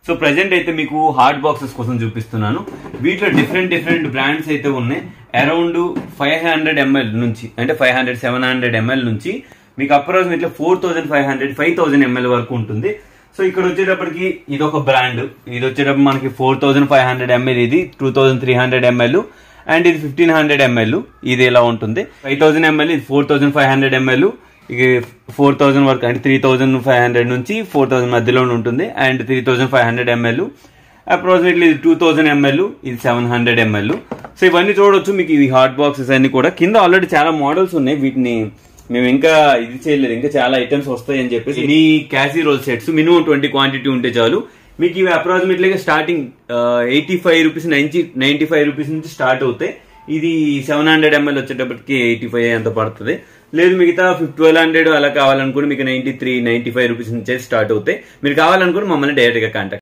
so present అయితే మీకు hard boxes కోసం చూపిస్తున్నాను వీటిలో డిఫరెంట్ డిఫరెంట్ బ్రాండ్స్ అయితే ఉన్నాయి అరౌండ్ ఫైవ్ హండ్రెడ్ ఎంఎల్ నుంచి అంటే five hundred seven hundred ML నుంచి మీకు approximately four thousand five hundred five thousand ML వరకు ఉంటుంది సో ఇక్కడ వచ్చేటప్పటికి ఇది ఒక బ్రాండ్ ఇది వచ్చేటప్పుడు మనకి four thousand five hundred ML ఇది two thousand three hundred ML and ఇది ఫిఫ్టీన్ హండ్రెడ్ ఎంఎల్ ఇది ఎలా ఉంటుంది ఫైవ్ థౌసండ్ ఎంఎల్ ఇది four thousand five hundred ML ఇక ఫోర్ థౌసండ్ వరకు అంటే త్రీ థౌసండ్ ఫైవ్ హండ్రెడ్ నుంచి ఫోర్ థౌసండ్ మధ్యలో ఉంటుంది and three thousand five hundred ML approximately ఇది టూ థౌసండ్ ఎంఎల్ ఇది సెవెన్ హండ్రెడ్ ఎంఎల్ సో ఇవన్నీ చూడొచ్చు మీకు ఇవి హాట్ బాక్సెస్ అన్ని కూడా కింద ఆల్రెడీ చాలా మోడల్స్ ఉన్నాయి వీటిని మేము ఇంకా ఇది చేయలేదు ఇంకా చాలా ఐటమ్స్ వస్తాయి అని చెప్పేసి ఈ casserole sets minimum twenty quantity ఉంటే చాలు మీకు ఇవి అప్రాక్సిమేట్లీగా starting eighty five rupees ninety ninety five rupees నుంచి స్టార్ట్ అవుతాయి ఇది సెవెన్ హండ్రెడ్ ఎంఎల్ వచ్చేటప్పటికి ఎయిటీ ఫైవ్ ఎంత పడుతుంది లేదు మిగతా ట్వెల్వ్ హండ్రెడ్ అలా కావాలనుకుని మీకు ninety three ninety five rupees నుంచి స్టార్ట్ అవుతాయి మీరు కావాలనుకుని మమ్మల్ని డైరెక్ట్గా కాంటాక్ట్